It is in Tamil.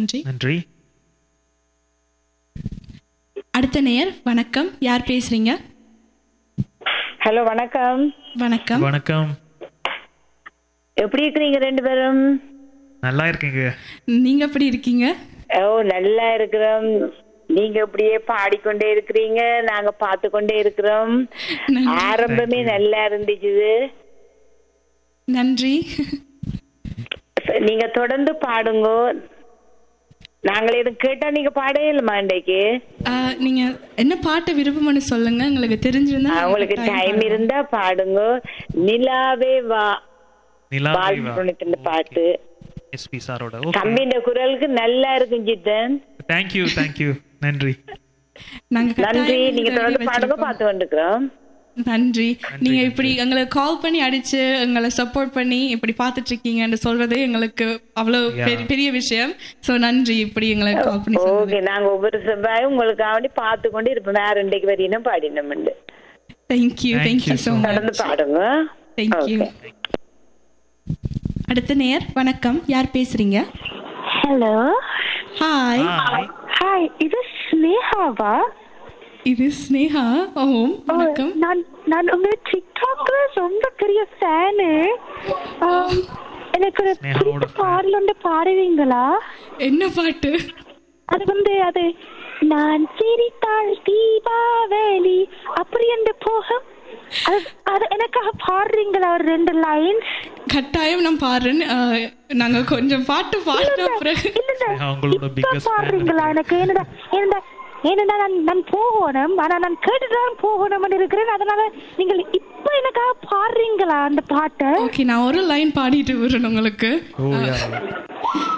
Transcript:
நன்றி நன்றி அடுத்த நேயர் வணக்கம் யார் பேசுறீங்க ஹலோ வணக்கம் வணக்கம் வணக்கம் எப்படி இருக்கிறீங்க ரெண்டு பேரும் நல்லா இருக்கீங்க நீங்க எப்படி இருக்கீங்க ஓ நல்லா இருக்கிறோம் நீங்க அப்படியே பாடிக்கொண்டே இருக்கிறீங்க நாங்க பார்த்து கொண்டே இருக்கிறோம் நன்றி. ஆரம்பமே நல்லா இருந்துச்சு நன்றி நீங்க தொடர்ந்து பாடுங்க நாங்களே எதுவும் கேட்டா நீங்க பாடவே இல்லைம்மா இன்றைக்கு ஆஹ், நீங்க என்ன பாட்டு விருப்பம்னு சொல்லுங்க உங்களுக்கு தெரிஞ்சிருந்தா நாங்க உங்களுக்கு கட்டாயம் டைம் பாடுவோம். இருந்தா பாடுங்க நிலாவே வா நிலாவே வா பால்புரத்தின் பாட்டு எஸ்பி சாரோட ஓகே தம்பின்ற குரலுக்கு நல்லா இருக்கும் ஜித்தன் தேங்க்யூ தேங்க்யூ நன்றி நாங்க கட்டாயம் நன்றி நீங்க உங்களுக்கு தொடர்ந்து ready பாடுங்க வச்சிருக்கோம். பார்த்து கொண்டிருக்கிறோம் நன்றி நீங்க இப்படி எங்களை கால் பண்ணி அடிச்சு எங்களை சப்போர்ட் பண்ணி இப்படி பார்த்துட்டு இருக்கீங்கன்னு சொல்றதே எங்களுக்கு அவ்வளவு பெரிய- பெரிய விஷயம் சோ நன்றி இப்படி எங்களை கால் பண்ணி ஓகே சொன்னது நாங்க ஒவ்வொரு செவ்வாயும் உங்களுக்கு ஆவணி பார்த்து கொண்டு இருப்போம் வேற இன்றைக்கு வரையினும் பாடினோம் thank you Thank thank you you so so much தொடர்ந்து பாடுங்க தேங்க்யூ Okay. அடுத்த நேயர் வணக்கம் யார் பேசுறீங்க ஹலோ ஹாய் ஹாய் ஹாய் இது ஸ்னேகாவா இது ஸ்னேகா ஓம் வணக்கம் நான் நான் உங்க டிக்டாக்ல ரொம்ப பெரிய ஃபேனு எனக்கு ஒரு ஸ்னேகாவோட பிடித்த fan. பாடல் ஒன்று பாடுவீங்களா என்ன பாட்டு அது வந்து அது நான் சிரித்தாள் தீபாவளி அப்படி என்று போகும் அது அது எனக்காக பாடுறீங்களா ஒரு ரெண்டு லைன்ஸ் கட்டாயம் நான் பாடுறேன் அஹ், நாங்க கொஞ்சம் பாட்டு பாடின பிறகு ஸ்னேகா உங்களோட biggest fan பாடுறீங்களா எனக்கு என்னடா என்னடா ஏனென்றா நான் நான் போகணும் ஆனா நான் கேட்டுதான் போகணும்னு இருக்கிறேன் அதனால நீங்கள் இப்ப எனக்காக பாடுறீங்களா அந்த பாட்டை ஓகே நான் ஒரு லைன் பாடிட்டு விடுறேன் உங்களுக்கு ஓ யா